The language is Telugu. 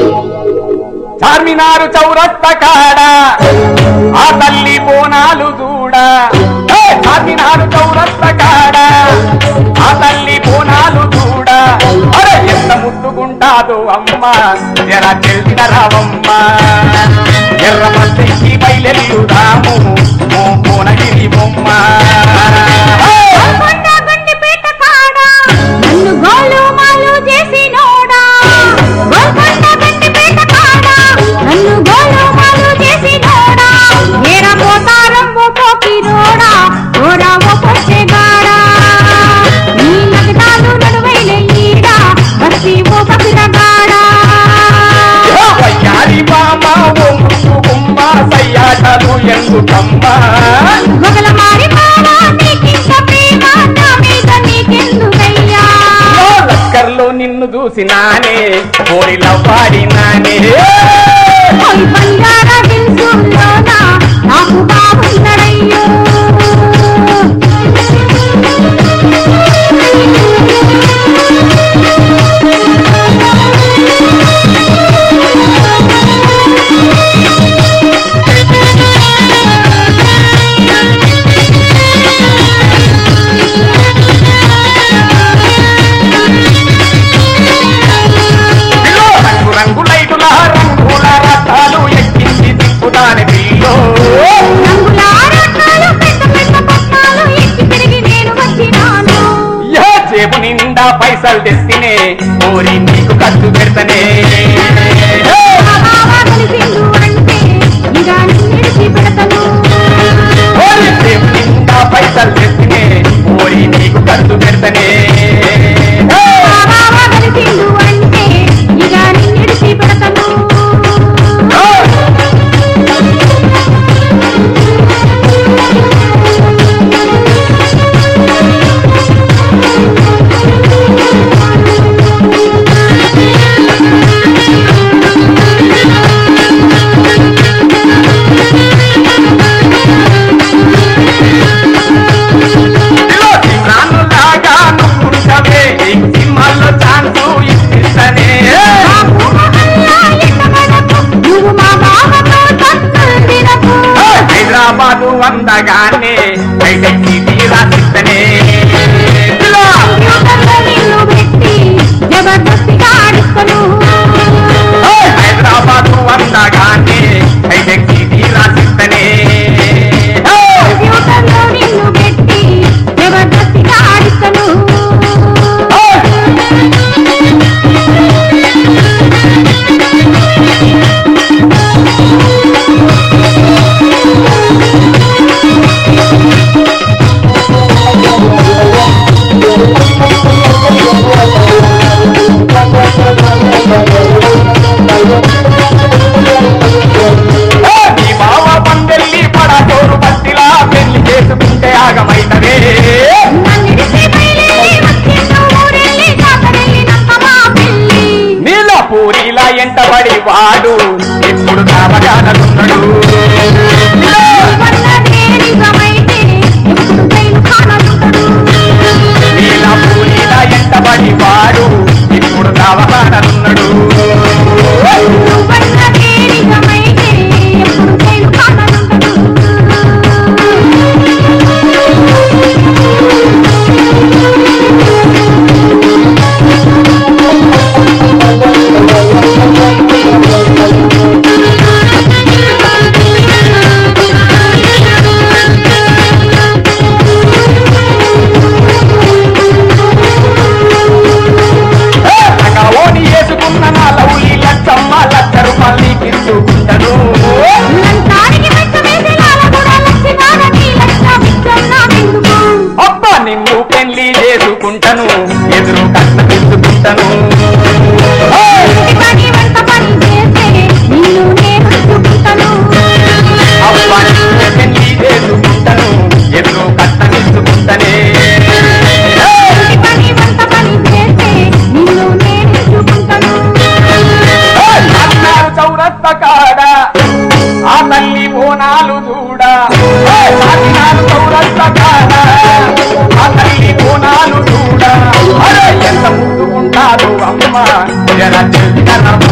చార్మినారు చౌరస్త కాడ ఆ తల్లి బోనాలు చూడ ఏ చార్మినారు చౌరస్త కాడ ఆ తల్లి బోనాలు చూడ అరే ఎంత ముద్దుకుంటాదు అమ్మ జర తెలిసిన రావమ్మ ఎర్ర మస్తికి బయలెల్లుదాము ఓ కోనగిరి బొమ్మ గోల్కొండ గండిపేట కాడ నన్ను గోలు మాలు చేసినోడా గోల్కొండ గండిపేట కాడ నన్ను గోలు మాలు చేసినోడా ఏర పోతారం ఓ పోకిరోడా ఓరా ఓ పొట్టెగాడా నీ నగదాలు నడువైన ఈడ బస్సి ఓ బసిరగాడా వయ్యారి మామ ఓ ముక్కు గుమ్మ సయ్యాటలు ఎందుకమ్మా మొగల మారి మావా నీకింత ప్రేమ నా మీద నీకెందుకయ్యా ఓ లక్కర్లో నిన్ను చూసినానే కోరిలో పాడినానే ఓయ్ బంగారా దిల్సుల్లోనా నాకు బాగున్నడయ్యో పిల్లో రంగు రంగు లైటుల రంగుల రథాలు ఎక్కించి తిప్పుతానే పిల్లో రంగుల రకాలు పెద్ద పెద్ద పట్నాలు ఎక్కి తిరిగి నేను వచ్చినాను ఏ జేబు నిండా పైసలు తెస్తేనే కోరి నీకు ఖర్చు పెడతనే మా బావ కలిసిండు అంటే ఇక నిన్నిడిచి పెడతను ఓరి జేబు నిండా పైసలు తెస్తేనే కోరి నీకు ఖర్చు పెడతనే మా బావ కలిసిండు అంటే ఇక నిన్నిడిచి పెడతను పిల్లో చిన్నానులాగా నువ్వుంటవే నీకు సినిమాల్లో ఛాన్సు ఇప్పిస్తనే నువ్వు మా బావతో తన్నుండినకు హైదరాబాదు అందగానే హైటెక్ సిటీ రాసిస్తనే పిల్లో కంప్యూటర్లో నిన్ను పెట్టి జబర్దస్తిగా ఆడిస్తను హైదరాబాదు అందగానే హైటెక్ సిటీ రాసిస్తనే కంప్యూటర్లో నిన్ను పెట్టి జబర్దస్తిగా ఆడిస్తను నీ బావ పందెల్లి పడచోరు బస్తిలా పెళ్లి చేసుకుంటే ఆగమైతవే నన్నిడిసి బయలుదేరి వచ్చిండు ఊరెళ్ళి జాతరెళ్ళినాక మా పెళ్ళి నీలో పూరిలా ఎంటబడి వాడు ఇప్పుడు కావగానలున్నాడు వన్నదే నిజమైతే ఎప్పుడు జైలు కానలుంటడు నీలా పూరిలా ఎంటబడి వాడు ఇప్పుడు కావగానలున్నాడు నువ్వన్నదే నిజమైతే ఎప్పుడు జైలు కానలుంటడు ఓని వేసుకున్న నా లౌలి లచ్చమ్మ లచ్చ రూపాయలు తీసుకుంటాను లంచానికి మెచ్చమేసి లాల కూడా లక్షణాలని లక్ష విచ్చన్నానెందుకు అబ్బా నిన్ను పెళ్లి చేసుకుంటాను ఎదురు కట్ట తీసుకుంటాను ఇంటి పని వంట పని చేస్తే నిన్ను నేను చూపుతాను అబ్బా నిన్ను పెళ్లి చేసుకుంటాను ఎదురు కట్ట తీసుకుంటానే ఇంటి పని వంట పని చేస్తే నిన్ను నేను చూపుతాను అన్నారు చౌరస్త కాడ ఆ తల్లి బోనాలు చూడ అన్నారు చౌరస్త కాడ ఆ తల్లి బోనాలు చూడ అరే ఎంత ముద్దుకుంటారు అమ్మ జర చెయ్యి కనమ్మ